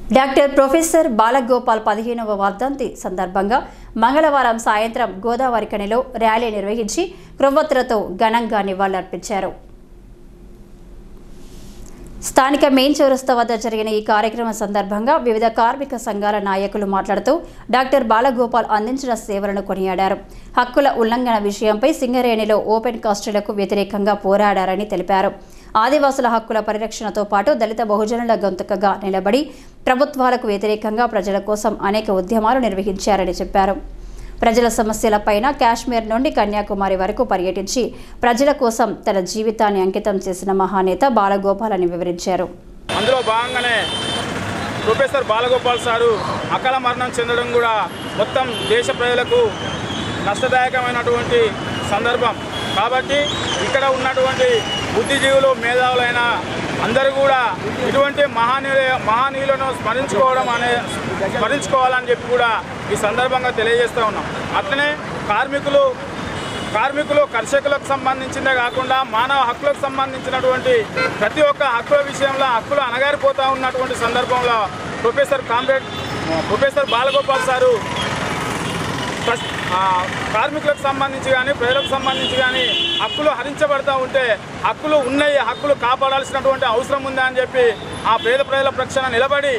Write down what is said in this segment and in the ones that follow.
doctor professor Balagopal పదిహేనవ వర్ధంతి సందర్భంగా మంగళవారం సాయంత్రం గోదావరి కనిలో ర్యాలీ నిర్వహించి క్రొవ్వొత్తులతో ఘనంగా నివాళులర్పించారు స్థానిక మెయిన్ చౌరస్తా వద్ద జరిగిన ఈ కార్యక్రమం సందర్భంగా వివిధ కార్మిక సంఘాల నాయకులు మాట్లాడుతూ డాక్టర్ బాలగోపాల్ అందించిన సేవలను కొనియాడారు హక్కుల ఉల్లంఘన విషయంపై సింగరేణిలో ఓపెన్ కాస్టులకు వ్యతిరేకంగా పోరాడారని తెలిపారు ఆదివాసుల హక్కుల పరిరక్షణతో పాటు దళిత బహుజనుల గొంతుకగా నిలబడి ప్రభుత్వాలకు వ్యతిరేకంగా ప్రజల కోసం అనేక ఉద్యమాలు నిర్వహించారని చెప్పారు ప్రజల సమస్యలపైన కాశ్మీర్ నుండి కన్యాకుమారి వరకు పర్యటించి ప్రజల కోసం తన జీవితాన్ని అంకితం చేసిన మహానేత బాలగోపాల్ అని వివరించారు అందులో భాగంగానే ప్రొఫెసర్ బాలగోపాల్ సారు అకాల మరణం చెందడం కూడా మొత్తం దేశ ప్రజలకు నష్టదాయకమైనటువంటి సందర్భం కాబట్టి ఇక్కడ ఉన్నటువంటి బుద్ధిజీవులు మేధావులైన అందరూ కూడా ఇటువంటి మహానీయుల మహానీయులను స్మరించుకోవడం అనే స్మరించుకోవాలని చెప్పి కూడా ఈ సందర్భంగా తెలియజేస్తూ ఉన్నాం అట్లనే కార్మికులు కార్మికులు కర్షకులకు సంబంధించిందే కాకుండా మానవ హక్కులకు సంబంధించినటువంటి ప్రతి ఒక్క హక్కుల విషయంలో హక్కులు అణగారిపోతూ ఉన్నటువంటి సందర్భంలో professor comrade professor Balagopal sir ప్రస్- ఆ, కార్మికులకు సంబంధించి కానీ ప్రజలకు సంబంధించి కానీ హక్కులు హరించబడతా ఉంటే హక్కులు ఉన్నాయి హక్కులు కాపాడాల్సినటువంటి అవసరం ఉందా అని చెప్పి ఆ పేద ప్రజల రక్షణ నిలబడి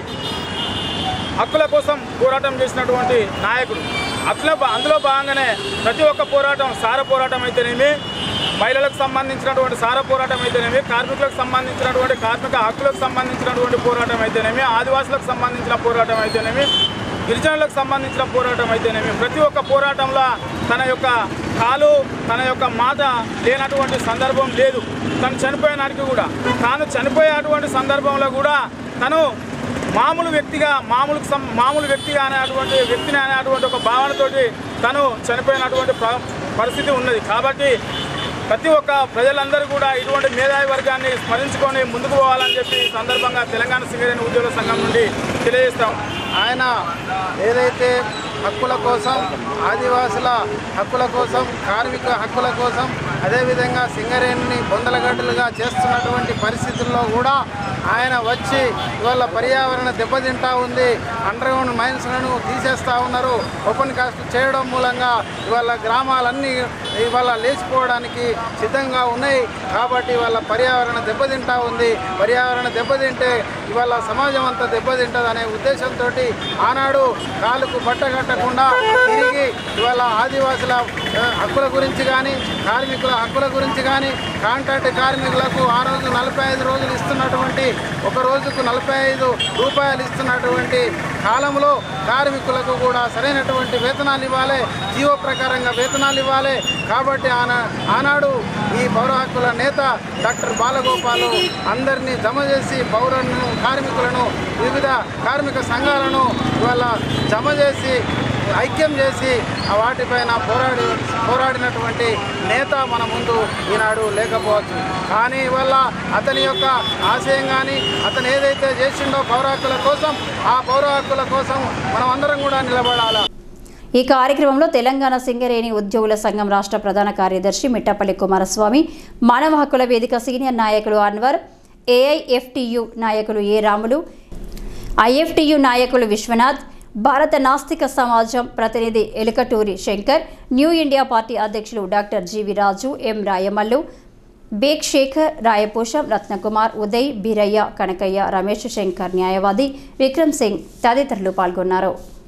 హక్కుల కోసం పోరాటం చేసినటువంటి నాయకుడు అట్లా బా- అందులో భాగంగానే ప్రతి ఒక్క పోరాటం సార పోరాటం అయితేనేమి మహిళలకు సంబంధించినటువంటి సార పోరాటం అయితేనేమి కార్మికులకు సంబంధించినటువంటి కార్మిక హక్కులకు సంబంధించినటువంటి పోరాటం అయితేనేమి ఆదివాసులకు సంబంధించిన పోరాటం అయితేనేమి గిరిజనులకు సంబంధించిన పోరాటం అయితేనేమి ప్రతి ఒక్క పోరాటంలో తన యొక్క కాలు తన యొక్క మాట లేనటువంటి సందర్భం లేదు తను చనిపోయినానికి కూడా తాను చనిపోయేటువంటి సందర్భంలో కూడా తను మామూలు వ్యక్తిగా మామూలు సం మామూలు వ్యక్తిగా అనేటువంటి వ్యక్తిని అనేటువంటి ఒక భావనతోటి తను చనిపోయినటువంటి ప- పరిస్థితి ఉన్నది కాబట్టి ప్రతి ఒక్క ప్రజలందరూ కూడా ఇటువంటి మేధావి వర్గాన్ని స్మరించుకొని ముందుకు పోవాలని చెప్పి ఈ సందర్భంగా తెలంగాణ సింగరేణి ఉద్యోగుల సంఘం నుండి తెలియజేస్తాం ఆయన ఏదైతే హక్కుల కోసం ఆదివాసుల హక్కుల కోసం కార్మిక హక్కుల కోసం అదేవిధంగా సింగరేణిని బొందలగడ్డలుగా చేస్తున్నటువంటి పరిస్థితుల్లో కూడా ఆయన వచ్చి ఇవాళ పర్యావరణ దెబ్బతింటా ఉంది అండర్ గ్రౌండ్ మైన్స్లను తీసేస్తూ ఉన్నారు ఓపెన్ కాస్ట్ చేయడం మూలంగా ఇవాళ గ్రామాలన్నీ ఇవాళ లేచిపోవడానికి సిద్ధంగా ఉన్నాయి కాబట్టి ఇవాళ పర్యావరణ దెబ్బతింటా ఉంది పర్యావరణ దెబ్బతింటే ఇవాళ సమాజం అంతా దెబ్బతింటది అనే ఉద్దేశంతో ఆనాడు కాలుకు బట్ట కట్టకుండా తిరిగి ఇవాళ ఆదివాసుల ఆ, హక్కుల గురించి కానీ కార్మికుల హక్కుల గురించి కానీ కాంట్రాక్ట్ కార్మికులకు ఆ రోజు నలభై ఐదు రోజులు ఇస్తున్నటువంటి ఒక రోజుకు నలభై ఐదు రూపాయలు ఇస్తున్నటువంటి కాలంలో కార్మికులకు కూడా సరైనటువంటి వేతనాలు ఇవ్వాలి జీవో ప్రకారంగా వేతనాలు ఇవ్వాలి కాబట్టి ఆనా ఆనాడు ఈ పౌర హక్కుల నేత డాక్టర్ బాలగోపాలు అందరినీ జమ చేసి పౌరులను కార్మికులను వివిధ కార్మిక సంఘాలను ఇవాళ జమ చేసి ఐక్యం చేసి ఆ వాటిపైన పోరాడి పోరాడినటువంటి నేత మన ముందు ఈనాడు లేకపోవచ్చు కానీ ఇవల్ల అతని యొక్క ఆశయం కానీ అతను ఏదైతే చేసిండో పౌర హక్కుల కోసం ఆ పౌర హక్కుల కోసం మనం అందరం కూడా నిలబడాలి ఈ కార్యక్రమంలో తెలంగాణ సింగరేణి ఉద్యోగుల సంఘం రాష్ట్ర ప్రధాన కార్యదర్శి మిట్టపల్లి కుమారస్వామి మానవ హక్కుల వేదిక సీనియర్ నాయకులు అన్వర్ ఏఐఎఫ్టియు నాయకులు ఏ రాములు ఐఎఫ్టియు నాయకులు విశ్వనాథ్ భారత నాస్తిక సమాజం ప్రతినిధి Elukaturi Shankar new India party అధ్యక్షులు doctor G V Raju M Rayamallu Baig Shekar Rayaposham Ratnakumar Uday Beeraiah Kanakaiah Ramesh Shankar న్యాయవాది విక్రమ్ సింగ్ తదితరులు పాల్గొన్నారు